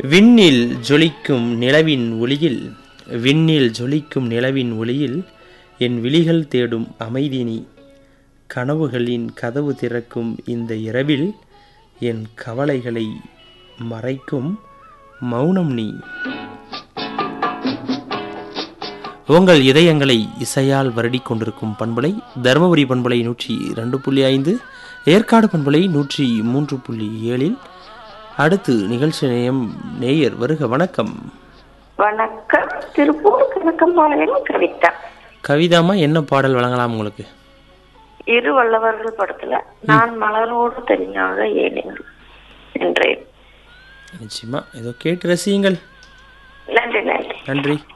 விண்ணில் ஜொலிக்கும் நிலவின் ஒளியில் விண்ணில் ஜொலிக்கும் நிலவின் ஒளியில் என் விழிகள் தேடும் அமைதி நீ கனவுகளின் கதவு திறக்கும் இந்த இரவில் என் கவலைகளை மறைக்கும் மௌனம் நீ உங்கள் இதயங்களை இசையால் வருடிக் கொண்டிருக்கும் பண்பலை தருமபுரி பண்பலை நூற்றி ரெண்டு புள்ளி ஐந்து ஏற்காடு பண்பலை நூற்றி மூன்று புள்ளி ஏழில் அடுத்து நிகழ்ச்சி நேயம் நேயர் வருக வணக்கம் வணக்கம் திருப்பூர் கணக்கம்பாளையம் கவிதா கவிதாமா என்ன பாடல் வழங்கலாம் உங்களுக்கு இரு வல்லவர்கள் படத்துல நான் மலரோடு தெரிஞ்சாக ஏனென்று என்றேன் நிச்சயமா ஏதோ கேட்டு ரசியுங்கள் நன்றி நன்றி நன்றி